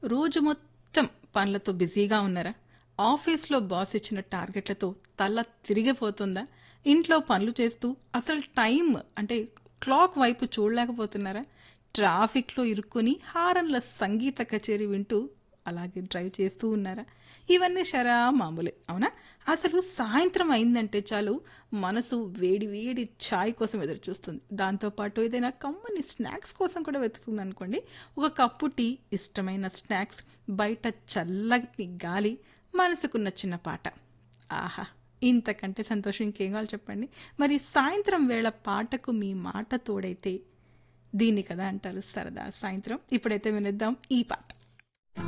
రోజు మొత్తం పనులతో బిజీగా ఉన్నారా ఆఫీస్లో బాస్ ఇచ్చిన టార్గెట్లతో తల తిరిగిపోతుందా ఇంట్లో పనులు చేస్తూ అసలు టైం అంటే క్లాక్ వైపు చూడలేకపోతున్నారా ట్రాఫిక్లో ఇరుక్కొని హారన్ల సంగీత కచేరీ వింటూ అలాగే డ్రైవ్ చేస్తూ ఉన్నారా ఇవన్నీ షరా మామూలే అవునా అసలు సాయంత్రం అయిందంటే చాలు మనసు వేడి వేడి ఛాయ్ కోసం ఎదురు చూస్తుంది దాంతోపాటు ఏదైనా కమ్మని స్నాక్స్ కోసం కూడా వెతుకుతుంది అనుకోండి ఒక కప్పు టీ ఇష్టమైన స్నాక్స్ బయట చల్లటి గాలి మనసుకు నచ్చిన పాట ఆహా ఇంతకంటే సంతోషం ఇంకేం కావాలి చెప్పండి మరి సాయంత్రం వేళ పాటకు మీ మాట తోడైతే దీన్ని కదా అంటారు సరదా సాయంత్రం ఇప్పుడైతే వినిద్దాం ఈ పాట